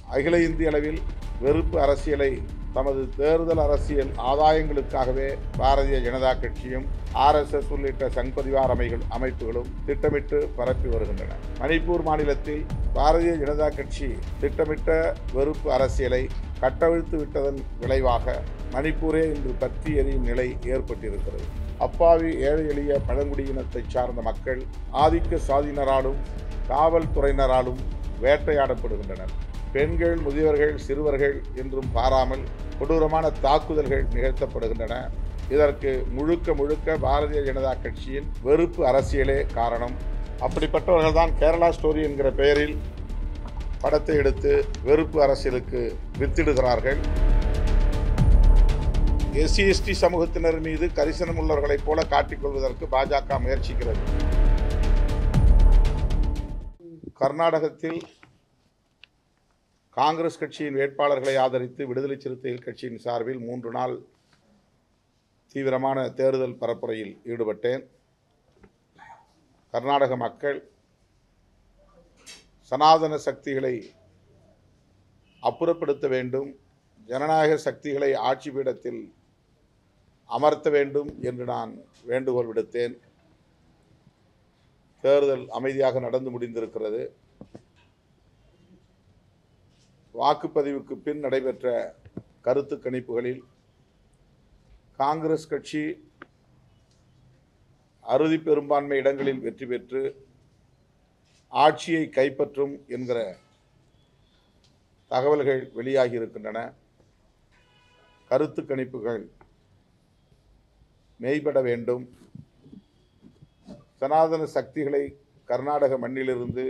அகில இந்திய அளவில் வெறுப்பு அரசியலை தமது தேர்தல் அரசியல் ஆதாயங்களுக்காகவே பாரதிய ஜனதா கட்சியும் ஆர்எஸ்எஸ் உள்ளிட்ட சங் பரிவார் அமைகள் அமைப்புகளும் திட்டமிட்டு பரப்பி வருகின்றன மணிப்பூர் மாநிலத்தில் பாரதிய ஜனதா கட்சி திட்டமிட்ட வெறுப்பு அரசியலை கட்டவிழ்த்து விட்டதன் விளைவாக மணிப்பூரே இன்று பற்றி எரியும் நிலை ஏற்பட்டிருக்கிறது அப்பாவி ஏழை எளிய பழங்குடியினத்தை சார்ந்த மக்கள் ஆதிக்க சாதியினராலும் காவல்துறையினராலும் வேட்டையாடப்படுகின்றனர் பெண்கள் முதியவர்கள் சிறுவர்கள் என்றும் பாராமல் கொடூரமான தாக்குதல்கள் நிகழ்த்தப்படுகின்றன இதற்கு முழுக்க முழுக்க பாரதிய ஜனதா கட்சியின் வெறுப்பு அரசியலே காரணம் அப்படிப்பட்டவர்கள் தான் கேரளா ஸ்டோரி என்கிற பெயரில் படத்தை எடுத்து வெறுப்பு அரசியலுக்கு வித்திடுகிறார்கள் எஸ்சி எஸ்டி சமூகத்தினர் மீது கரிசனம் உள்ளவர்களைப் போல காட்டிக்கொள்வதற்கு பாஜக முயற்சிக்கிறது கர்நாடகத்தில் காங்கிரஸ் கட்சியின் வேட்பாளர்களை ஆதரித்து விடுதலை சிறுத்தைகள் கட்சியின் சார்பில் மூன்று நாள் தீவிரமான தேர்தல் பரப்புரையில் ஈடுபட்டேன் கர்நாடக மக்கள் சனாதன சக்திகளை அப்புறப்படுத்த வேண்டும் ஜனநாயக சக்திகளை ஆட்சி பீடத்தில் அமர்த்த வேண்டும் என்று நான் வேண்டுகோள் விடுத்தேன் தேர்தல் அமைதியாக நடந்து முடிந்திருக்கிறது வாக்குப்பதிவுக்கு பின் நடைபெற்ற கருத்து கணிப்புகளில் காங்கிரஸ் கட்சி அறுதி பெரும்பான்மை இடங்களில் வெற்றி பெற்று ஆட்சியை கைப்பற்றும் என்கிற தகவல்கள் வெளியாகி இருக்கின்றன கருத்து கணிப்புகள் மெய்பட வேண்டும் சனாதன சக்திகளை கர்நாடக மண்ணிலிருந்து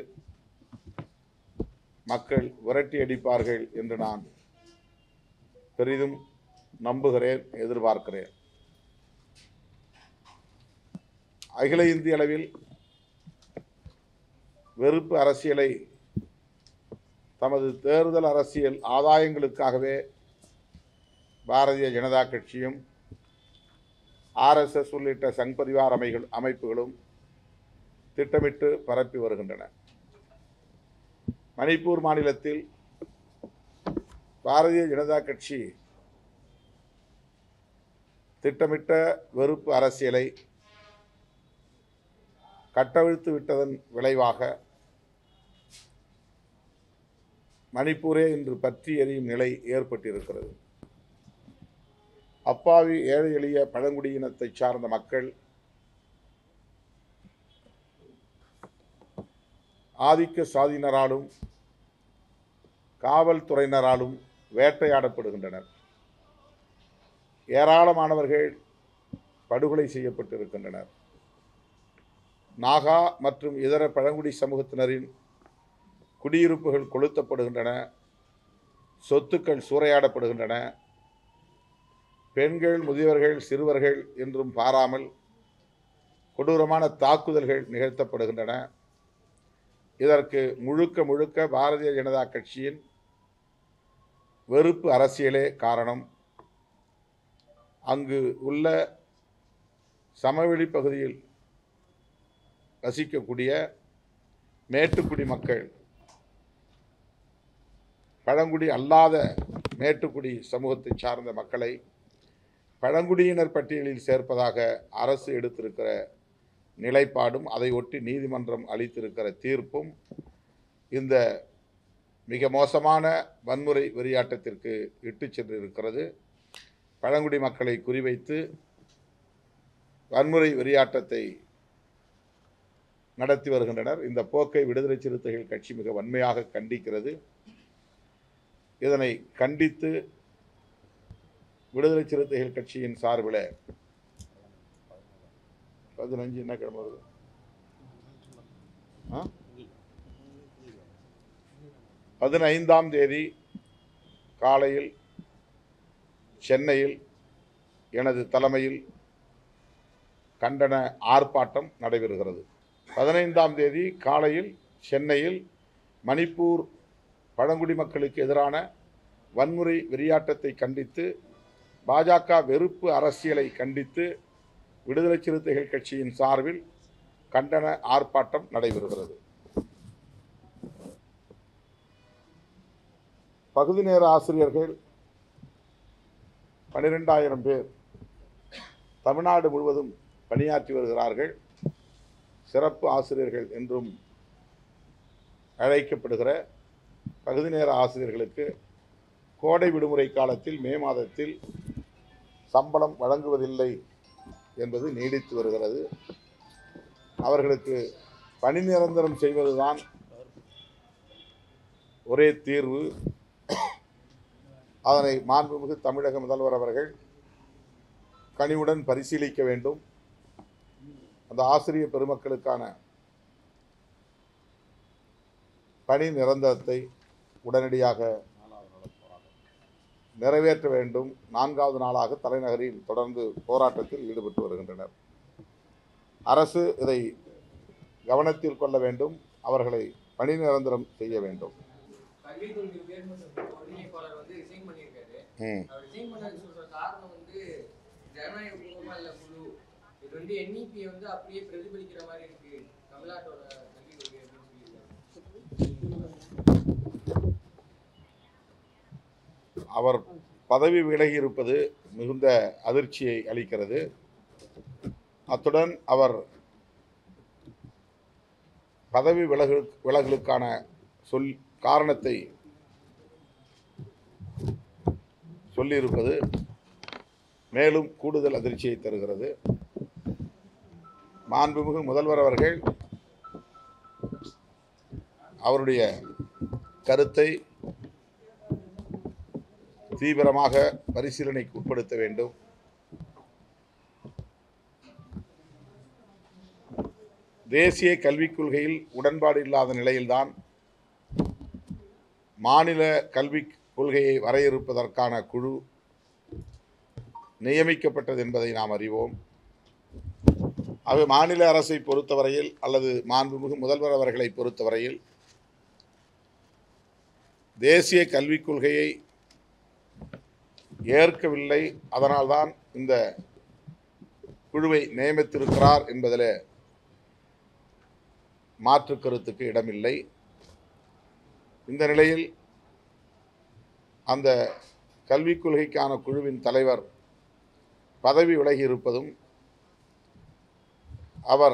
மக்கள் விரட்டி அடிப்பார்கள் என்று நான் பெரிதும் நம்புகிறேன் எதிர்பார்க்கிறேன் அகில இந்திய அளவில் வெறுப்பு அரசியலை தமது தேர்தல் அரசியல் ஆதாயங்களுக்காகவே பாரதிய ஜனதா கட்சியும் ஆர்எஸ்எஸ் உள்ளிட்ட சங் பரிவார் அமைகள் அமைப்புகளும் திட்டமிட்டு பரப்பி வருகின்றன மணிப்பூர் மாநிலத்தில் பாரதிய ஜனதா கட்சி திட்டமிட்ட வெறுப்பு அரசியலை கட்டவிழ்த்து விட்டதன் விளைவாக மணிப்பூரே இன்று பற்றி எரியும் நிலை ஏற்பட்டிருக்கிறது அப்பாவி ஏழை எளிய பழங்குடியினத்தை சார்ந்த மக்கள் ஆதிக்க சாதியினராலும் காவல்துறையினராலும் வேட்டையாடப்படுகின்றனர் ஏராளமானவர்கள் படுகொலை செய்யப்பட்டிருக்கின்றனர் நாகா மற்றும் இதர பழங்குடி சமூகத்தினரின் குடியிருப்புகள் கொளுத்தப்படுகின்றன சொத்துக்கள் சூறையாடப்படுகின்றன பெண்கள் முதியவர்கள் சிறுவர்கள் என்றும் பாராமல் கொடூரமான தாக்குதல்கள் நிகழ்த்தப்படுகின்றன இதற்கு முழுக்க முழுக்க பாரதிய ஜனதா கட்சியின் வெறுப்பு அரசியலே காரணம் அங்கு உள்ள சமவெளி பகுதியில் வசிக்கக்கூடிய மேட்டுக்குடி மக்கள் பழங்குடி அல்லாத மேட்டுக்குடி சமூகத்தை சார்ந்த மக்களை பழங்குடியினர் பட்டியலில் சேர்ப்பதாக அரசு எடுத்திருக்கிற நிலைப்பாடும் அதை ஒட்டி நீதிமன்றம் அளித்திருக்கிற தீர்ப்பும் இந்த மிக மோசமான வன்முறை வெறியாட்டத்திற்கு இட்டு சென்றிருக்கிறது பழங்குடி மக்களை குறிவைத்து வன்முறை வெறியாட்டத்தை நடத்தி வருகின்றனர் இந்த போக்கை விடுதலை சிறுத்தைகள் கட்சி மிக வன்மையாக கண்டிக்கிறது இதனை கண்டித்து விடுதலை சிறுத்தைகள் கட்சியின் சார்பில் பதினஞ்சு என்ன கிழமை வருது ஆ? பதினைந்தாம் தேதி காலையில் சென்னையில் எனது தலைமையில் கண்டன ஆர்ப்பாட்டம் நடைபெறுகிறது பதினைந்தாம் தேதி காலையில் சென்னையில் மணிப்பூர் பழங்குடி மக்களுக்கு எதிரான வன்முறை வெறியாட்டத்தை கண்டித்து பாஜக வெறுப்பு அரசியலை கண்டித்து விடுதலை சிறுத்தைகள் கட்சியின் சார்பில் கண்டன ஆர்ப்பாட்டம் நடைபெறுகிறது பகுதி நேர ஆசிரியர்கள் பன்னிரெண்டாயிரம் பேர் தமிழ்நாடு முழுவதும் பணியாற்றி வருகிறார்கள் சிறப்பு ஆசிரியர்கள் என்றும் அழைக்கப்படுகிற பகுதி நேர ஆசிரியர்களுக்கு கோடை விடுமுறை காலத்தில் மே மாதத்தில் சம்பளம் வழங்குவதில்லை என்பது நீடித்து வருகிறது அவர்களுக்கு பணி நிரந்தரம் செய்வதுதான் ஒரே தீர்வு அதனை மாண்புமிகு தமிழக முதல்வர் அவர்கள் கனிவுடன் பரிசீலிக்க வேண்டும் அந்த ஆசிரியர் பெருமக்களுக்கான பணி நிரந்தரத்தை உடனடியாக நிறைவேற்ற வேண்டும் நான்காவது நாளாக தலைநகரில் தொடர்ந்து போராட்டத்தில் ஈடுபட்டு வருகின்றனர் அரசு இதை கவனத்தில் கொள்ள வேண்டும் அவர்களை பணி நிரந்தரம் செய்ய வேண்டும் கல்விக் கொள்கை உயர்மன்ற ஒருங்கிணைப்பாளர் வந்து ரிசைன் பண்ணியிருக்காரு ம் அவர் ரிசைன் பண்ணதுக்கு சொல்ற காரணம் வந்து ஜனநாயக பூர்வமா இல்ல குழு இது வந்து என்இபி வந்து அப்படியே பிரதிபலிக்கிற மாதிரி இருக்கு தமிழ்நாட்டோட கல்விக் கொள்கை அப்படின்னு சொல்லியிருக்காரு அவர் பதவி விலகி இருப்பது மிகுந்த அதிர்ச்சியை அளிக்கிறது அத்துடன் அவர் பதவி விலகு விலகலுக்கான சொல் காரணத்தை சொல்லியிருப்பது மேலும் கூடுதல் அதிர்ச்சியை தருகிறது மாண்புமிகு முதல்வர் அவர்கள் அவருடைய கருத்தை தீவிரமாக பரிசீலனைக்கு உட்படுத்த வேண்டும் தேசிய கல்விக் கொள்கையில் உடன்பாடு இல்லாத நிலையில்தான் மாநில கல்விக் கொள்கையை வரையறுப்பதற்கான குழு நியமிக்கப்பட்டது என்பதை நாம் அறிவோம் ஆகவே மாநில அரசை பொறுத்தவரையில் அல்லது மாண்புமிகு முதல்வர் அவர்களை பொறுத்தவரையில் தேசிய கல்விக் கொள்கையை ஏற்கவில்லை அதனால்தான் இந்த குழுவை நியமித்திருக்கிறார் என்பதில் மாற்று கருத்துக்கு இடமில்லை இந்த நிலையில் அந்த கல்விக் கொள்கைக்கான குழுவின் தலைவர் பதவி விலகி இருப்பதும் அவர்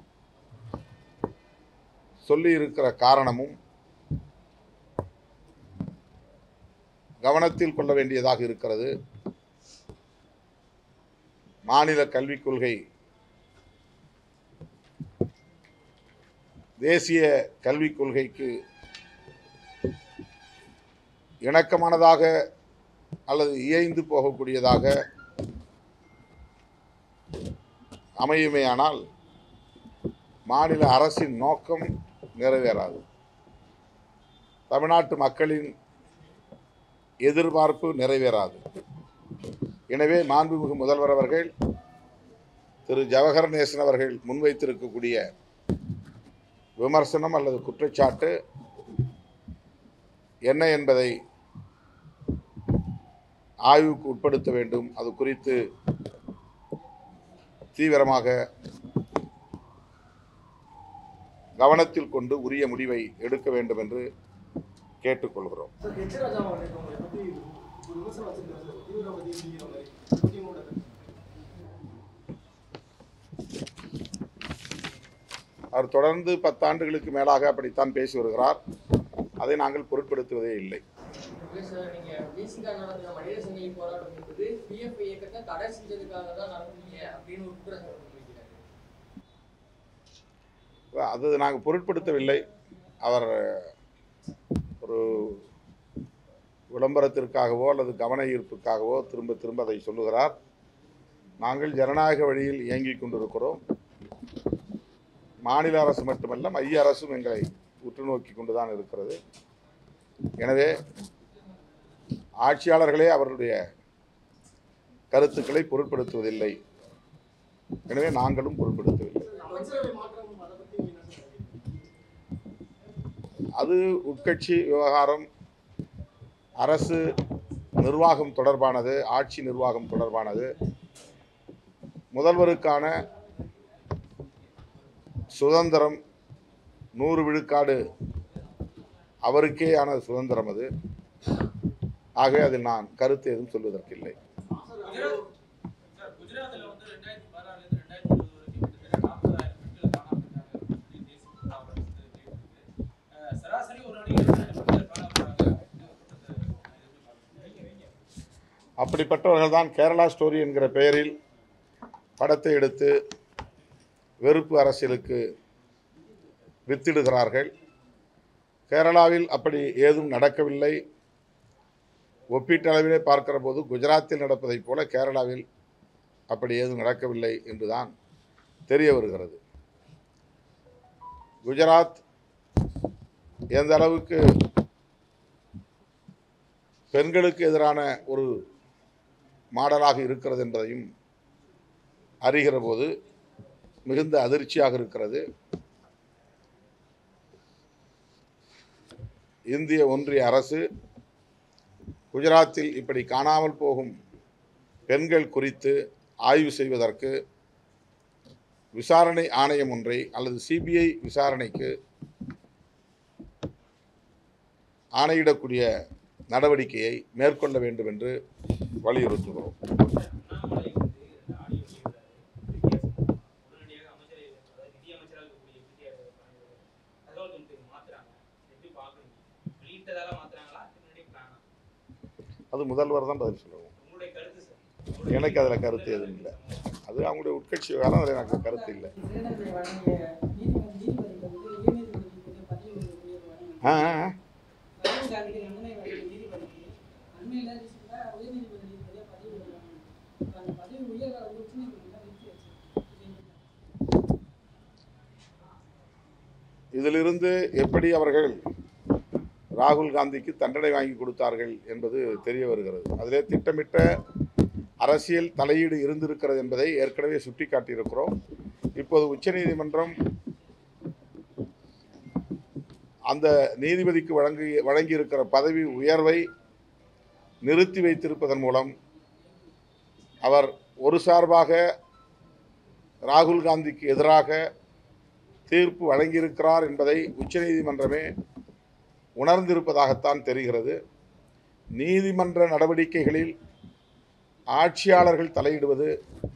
சொல்லியிருக்கிற காரணமும் கவனத்தில் கொள்ள வேண்டியதாக இருக்கிறது மாநில கல்விக் கொள்கை தேசிய கல்விக் கொள்கைக்கு இணக்கமானதாக அல்லது இயைந்து போகக்கூடியதாக அமையுமேயானால் மாநில அரசின் நோக்கம் நிறைவேறாது தமிழ்நாட்டு மக்களின் எதிர்பார்ப்பு நிறைவேறாது எனவே மாண்புமிகு முதல்வர் அவர்கள் திரு ஜவஹர் நேசன் அவர்கள் முன்வைத்திருக்கக்கூடிய விமர்சனம் அல்லது குற்றச்சாட்டு என்ன என்பதை ஆய்வுக்கு உட்படுத்த வேண்டும் அது குறித்து தீவிரமாக கவனத்தில் கொண்டு உரிய முடிவை எடுக்க வேண்டும் என்று கேட்டுக்கொள்கிறோம் சார் எச் ராஜா அவர்கள் உங்களை பத்தி ஒரு விமர்சனம் வச்சிருக்காரு சார் திமுக பத்தி இப்படிங்கிற மாதிரி திமுக அவர் தொடர்ந்து பத்தாண்டுகளுக்கு மேலாக அப்படித்தான் பேசி வருகிறார் அதை நாங்கள் பொருட்படுத்துவதே இல்லை இல்ல சார் நீங்க பிசிகா நடந்த மனித சங்கிலி போராட்டம் என்பது பிஎஃப் இயக்கத்தை தடை செஞ்சதுக்காக தான் நடந்தீங்க அப்படின்னு ஒரு குற்றச்சாட்டு முன்வைக்கிறாரு அது நாங்கள் பொருட்படுத்தவில்லை அவர் ஒரு விளம்பரத்திற்காகவோ அல்லது கவன ஈர்ப்புக்காகவோ திரும்ப திரும்ப அதை சொல்லுகிறார் நாங்கள் ஜனநாயக வழியில் இயங்கிக் கொண்டிருக்கிறோம் மாநில அரசு மட்டுமல்ல மைய அரசும் எங்களை உற்று நோக்கி கொண்டுதான் இருக்கிறது எனவே ஆட்சியாளர்களே அவர்களுடைய கருத்துக்களை பொருட்படுத்துவதில்லை எனவே நாங்களும் பொருட்படுத்தவில்லை அமைச்சரவை மாற்றம் அதை பத்தி நீங்க என்ன சார் நினைக்கிறீங்க? அது உட்கட்சி விவகாரம் அரசு நிர்வாகம் தொடர்பானது ஆட்சி நிர்வாகம் தொடர்பானது முதல்வருக்கான சுதந்திரம் நூறு விழுக்காடு அவருக்கேயான சுதந்திரம் அது ஆகவே அதில் நான் கருத்து எதுவும் சொல்வதற்கில்லை குஜராத் சார் குஜராத்தில் வந்து ரெண்டாயிரத்தி பதினாறுலேருந்து ரெண்டாயிரத்தி இருபது வரைக்கும் கிட்டத்தட்ட நாற்பதாயிரம் பெண்கள் காணாம போயிட்டாங்க அப்படின்னு தேசிய புலனாய்வு வந்து தெரிவித்திருக்கு. அஹ் சராசரி ஒரு நாளைக்கு இரண்டாயிரம் பெண்கள் காணாம போறாங்க அப்படின்னு ஒரு குற்றத்தை நான் எப்படி பார்க்கறேன்? அப்படிப்பட்டவர்கள் தான் கேரளா ஸ்டோரி என்கிற பெயரில் படத்தை எடுத்து வெறுப்பு அரசியலுக்கு வித்திடுகிறார்கள் கேரளாவில் அப்படி ஏதும் நடக்கவில்லை ஒப்பீட்டளவிலே பார்க்கிற போது குஜராத்தில் நடப்பதைப் போல கேரளாவில் அப்படி ஏதும் நடக்கவில்லை என்றுதான் தெரிய வருகிறது குஜராத் எந்த அளவுக்கு பெண்களுக்கு எதிரான ஒரு மாடலாக இருக்கிறது என்பதையும் அறிகிற போது மிகுந்த அதிர்ச்சியாக இருக்கிறது இந்திய ஒன்றிய அரசு குஜராத்தில் இப்படி காணாமல் போகும் பெண்கள் குறித்து ஆய்வு செய்வதற்கு விசாரணை ஆணையம் ஒன்றை அல்லது சிபிஐ விசாரணைக்கு ஆணையிடக்கூடிய நடவடிக்கையை மேற்கொள்ள வேண்டும் என்று வலியுறுத்துகிறோம் அண்ணாமலை வந்து இந்த ஆடியோ வெளியிடுறாரு. வித்தியாசம். உடனடியாக அமைச்சரை அதாவது நிதியமைச்சராக இருக்கக்கூடிய பிடிஆர் தகவல் தொழில்நுட்பத்தை மாத்துறாங்க எப்படி பார்க்குறீங்க வெளியிட்டதால மாத்துறாங்களா இதுக்கு முன்னாடி பிளானா அது முதல்வர் தான் பதில் சொல்லணும் உங்களுடைய கருத்து சார் எனக்கு அதில் கருத்து எதுவும் இல்லை அது அவங்களுடைய உட்கட்சி விவகாரம் அதில் எனக்கு கருத்து இல்லை திருடர்களை வழங்கிய நீதிமன்ற நீதிபதிகள் வந்து உயர்நீதிமன்றத்துக்கு பதிவு உயர்வு வழங்கினாங்க. ஆ ஆ, ஆ. ராகுல் காந்திக்கு தண்டனை வழங்கிய நீதிபதிக்கு அண்மையில recent ஆ உயர்நீதிமன்ற நீதிபதியா பதவி உயர்வாங்க. இப்ப அந்த பதவி உயர்வை வந்து உச்சநீதிமன்றம் நிறுத்தி வச்சிருக்கு. இதிலிருந்து எப்படி அவர்கள் ராகுல் காந்திக்கு தண்டனை வாங்கி கொடுத்தார்கள் என்பது தெரிய வருகிறது அதிலே திட்டமிட்ட அரசியல் தலையீடு இருந்திருக்கிறது என்பதை ஏற்கனவே சுட்டிக்காட்டியிருக்கிறோம் இப்போது உச்சநீதிமன்றம் அந்த நீதிபதிக்கு வழங்கி வழங்கியிருக்கிற பதவி உயர்வை நிறுத்தி வைத்திருப்பதன் மூலம் அவர் ஒரு சார்பாக ராகுல் காந்திக்கு எதிராக தீர்ப்பு வழங்கியிருக்கிறார் என்பதை உச்சநீதிமன்றமே உணர்ந்திருப்பதாகத்தான் தெரிகிறது நீதிமன்ற நடவடிக்கைகளில் ஆட்சியாளர்கள் தலையிடுவது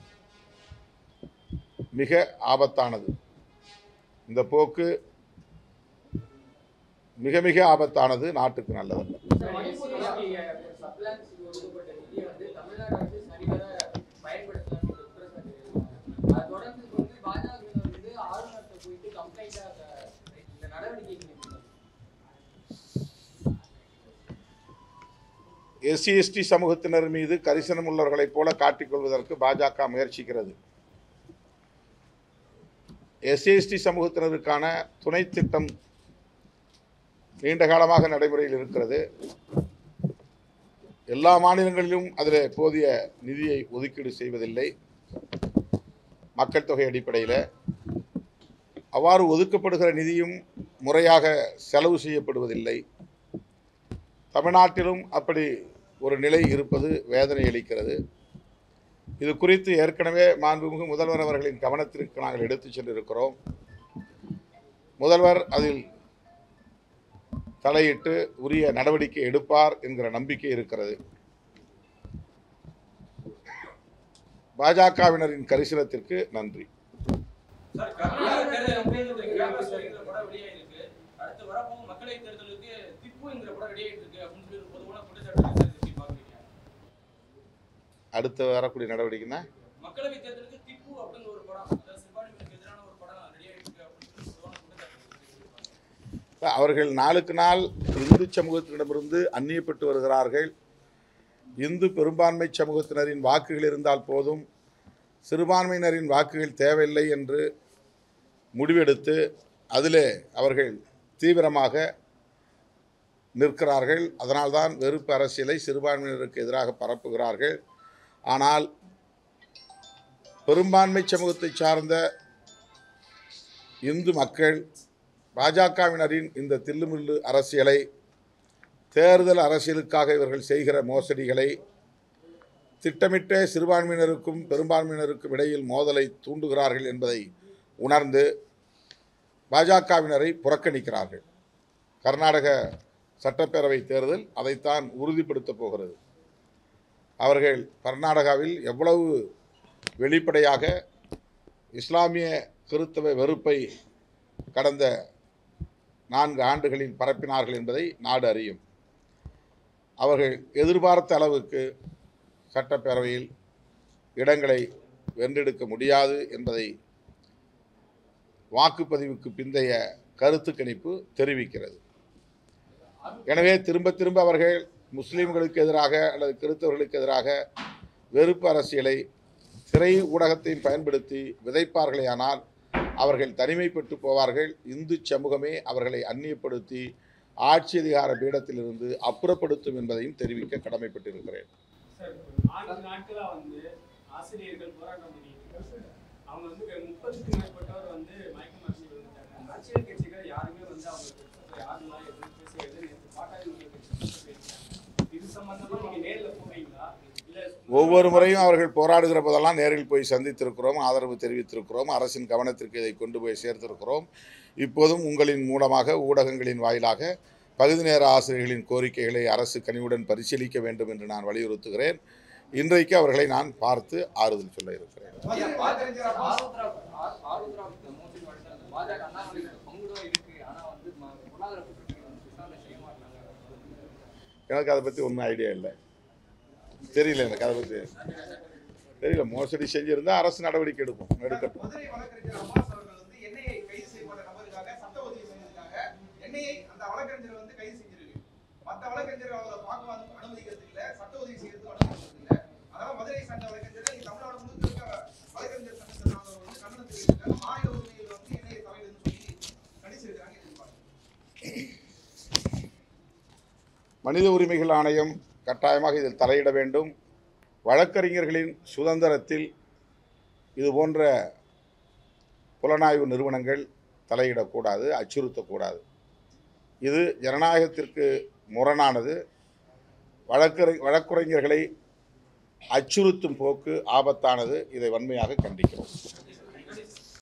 மிக ஆபத்தானது இந்த போக்கு மிக மிக ஆபத்தானது நாட்டுக்கு நல்லதல்ல சப்ளான்ஸுக்கு ஒதுக்கப்பட்ட நிதியை வந்து தமிழ்நாடு அரசு சரிவர பயன்படுத்தலாம் என்ற குற்றச்சாட்டு எழுப்புறாங்க. அதை தொடர்ந்து இப்ப வந்து பாஜகவினர் வந்து ஆளுநர்கிட்ட போயிட்டு கம்ப்ளைண்டா இந்த நடவடிக்கைக்கு நிற்கிறாங்க எஸ்சி எஸ்டி சமூகத்தினர் மீது கரிசனம் உள்ளவர்களைப் போல காட்டிக்கொள்வதற்கு பாஜக முயற்சிக்கிறது எஸ்சி எஸ்டி சமூகத்தினருக்கான துணை திட்டம் நீண்ட காலமாக நடைமுறையில் இருக்கிறது எல்லா மாநிலங்களிலும் அதில் போதிய நிதியை ஒதுக்கீடு செய்வதில்லை மக்கள் தொகை அடிப்படையில் அவ்வாறு ஒதுக்கப்படுகிற நிதியும் முறையாக செலவு செய்யப்படுவதில்லை தமிழ்நாட்டிலும் அப்படி ஒரு நிலை இருப்பது வேதனை அளிக்கிறது இது குறித்து ஏற்கனவே மாண்புமிகு முதல்வர் அவர்களின் கவனத்திற்கு நாங்கள் எடுத்துச் சென்றிருக்கிறோம் முதல்வர் அதில் தலையிட்டு உரிய நடவடிக்கை எடுப்பார் என்கிற நம்பிக்கை இருக்கிறது பாஜகவினரின் கரிசனத்திற்கு நன்றி சார் கர்நாடக தேர்தல் அப்படிங்கிறது கேரளா ஸ்டோரிங்கிற படம் வெளியாயிருக்கு அடுத்து வரப்போகும் மக்களவை தேர்தலுக்கு திப்புங்கிற படம் ரெடியாயிட்டு இருக்கு அப்படின்னு சொல்லி ஒரு பொதுவான குற்றச்சாட்டு இருக்கு. சார், எப்படி பாக்குறீங்க அடுத்து வரக்கூடிய நடவடிக்கைன்னா மக்களவை தேர்தலுக்கு திப்பு அப்படிங்கிற ஒரு படம் அதாவது சிறுபான்மையினருக்கு எதிரான ஒரு படம் ரெடியாயிட்டு இருக்கு அப்படின்னு சொல்லி பொதுவான குற்றச்சாட்டு இருக்கு. அவர்கள் நாளுக்கு நாள் இந்து சமூகத்திடமிருந்து அந்நியப்பட்டு வருகிறார்கள் இந்து பெரும்பான்மை சமூகத்தினரின் வாக்குகள் இருந்தால் போதும் சிறுபான்மையினரின் வாக்குகள் தேவையில்லை என்று முடிவெடுத்து அதிலே அவர்கள் தீவிரமாக நிற்கிறார்கள் அதனால்தான் வெறுப்பு அரசியலை சிறுபான்மையினருக்கு எதிராக பரப்புகிறார்கள் ஆனால் பெரும்பான்மை சமூகத்தை சார்ந்த இந்து மக்கள் பாஜகவினரின் இந்த தில்லுமுள்ளு அரசியலை தேர்தல் அரசியலுக்காக இவர்கள் செய்கிற மோசடிகளை திட்டமிட்ட சிறுபான்மையினருக்கும் பெரும்பான்மையினருக்கும் இடையில் மோதலை தூண்டுகிறார்கள் என்பதை உணர்ந்து பாஜகவினரை புறக்கணிக்கிறார்கள் கர்நாடக சட்டப்பேரவை தேர்தல் அதைத்தான் உறுதிப்படுத்தப் போகிறது அவர்கள் கர்நாடகாவில் எவ்வளவு வெளிப்படையாக இஸ்லாமிய கிறித்தவ வெறுப்பை கடந்த நான்கு ஆண்டுகளில் பரப்பினார்கள் என்பதை நாடு அறியும் அவர்கள் எதிர்பார்த்த அளவுக்கு சட்டப்பேரவையில் இடங்களை வென்றெடுக்க முடியாது என்பதை வாக்குப்பதிவுக்கு பிந்தைய கருத்து கணிப்பு தெரிவிக்கிறது எனவே திரும்ப திரும்ப அவர்கள் முஸ்லீம்களுக்கு எதிராக அல்லது கிறிஸ்தவர்களுக்கு எதிராக வெறுப்பு அரசியலை திரை ஊடகத்தையும் பயன்படுத்தி விதைப்பார்களேயானால் அவர்கள் தனிமைப்பட்டு போவார்கள் இந்து சமூகமே அவர்களை அந்நியப்படுத்தி ஆட்சி அதிகார பீடத்திலிருந்து அப்புறப்படுத்தும் என்பதையும் தெரிவிக்க கடமைப்பட்டிருக்கிறேன் சார் நான்கு நாட்களா வந்து ஆசிரியர்கள் போராட்டம் பண்ணிட்டு இருக்காங்க. அவங்க வந்து முப்பதுக்கும் மேற்பட்டவர் வந்து மயக்க மருந்து விழுந்துட்டாங்க அரசியல் கட்சிகள் யாருமே வந்து அவங்க பிரச்சனை யாரெல்லாம் எதுவும் பேசுறது நேற்று பாட்டாளி மக்கள் கட்சி பேசிட்டாங்க இது சம்பந்தமா நீங்க நேர்ல போவீங்களா இல்ல ஒவ்வொரு முறையும் அவர்கள் போராடுகிற போதெல்லாம் நேரில் போய் சந்தித்திருக்கிறோம் ஆதரவு தெரிவித்திருக்கிறோம் அரசின் கவனத்திற்கு இதை கொண்டு போய் சேர்த்திருக்கிறோம் இப்போதும் உங்களின் மூலமாக ஊடகங்களின் வாயிலாக பகுதி நேர ஆசிரியர்களின் கோரிக்கைகளை அரசு கனிவுடன் பரிசீலிக்க வேண்டும் என்று நான் வலியுறுத்துகிறேன் இன்றைக்கு அவர்களை நான் பார்த்து ஆறுதல் சொல்ல இருக்கிறேன் ஆருத்ரா ஆர்- ஆருத்ரா மோசடி வழக்குல அந்த பாஜக அண்ணாமலையோட பங்குதான் இருக்கு ஆனா வந்து ம- பொருளாதார குற்றத்துக்கு வந்து விசாரணை செய்ய மாட்டாங்க எனக்கு அதை பற்றி ஒன்றும் ஐடியா இல்லை தெரியல எனக்கு அதை பற்றி தெரியல மோசடி செஞ்சிருந்தா அரசு நடவடிக்கை எடுக்கும் எடுக்கட்டும் மதுரை வழக்கறிஞர் அம்மாஸ் அவர்கள் வந்து என்ஐஏ கைது செய்யப்பட்ட நபருக்காக சட்ட உதவி செய்யறதுக்காக என்ஐஏ அந்த வழக்கறிஞரை வந்து கைது செஞ்சிருக்கு மத்த வழக்கறிஞர் அவரை பார்க்க வந்து அனுமதிக்கிறதுக்கு இல்ல சட்ட உதவி செய்யறதுக்கு அனுமதிக்கிறது இல்ல அதனால மதுரை சட்ட வழக்கறிஞர் இங்க தமிழ்நாடு முழுக்க இருக்க வழக்கறிஞர் சட்டத்தை சார்ந்தவர் வந்து கண்டனம் தெரிவிச்சிருக்காங்க மாநில உரிமைகள் வந்து என்ஐஏ தலையிடுன்னு சொல்லி கணிச்சிருக்காங்க எதிர்பார்க்கிறேன் மனித உரிமைகள் ஆணையம் கட்டாயமாக இதில் தலையிட வேண்டும் வழக்கறிஞர்களின் சுதந்திரத்தில் இது போன்ற புலனாய்வு நிறுவனங்கள் தலையிடக்கூடாது அச்சுறுத்தக்கூடாது இது ஜனநாயகத்திற்கு முரணானது வழக்கறி வழக்குரைஞர்களை அச்சுறுத்தும் போக்கு ஆபத்தானது இதை வன்மையாக கண்டிக்கிறோம்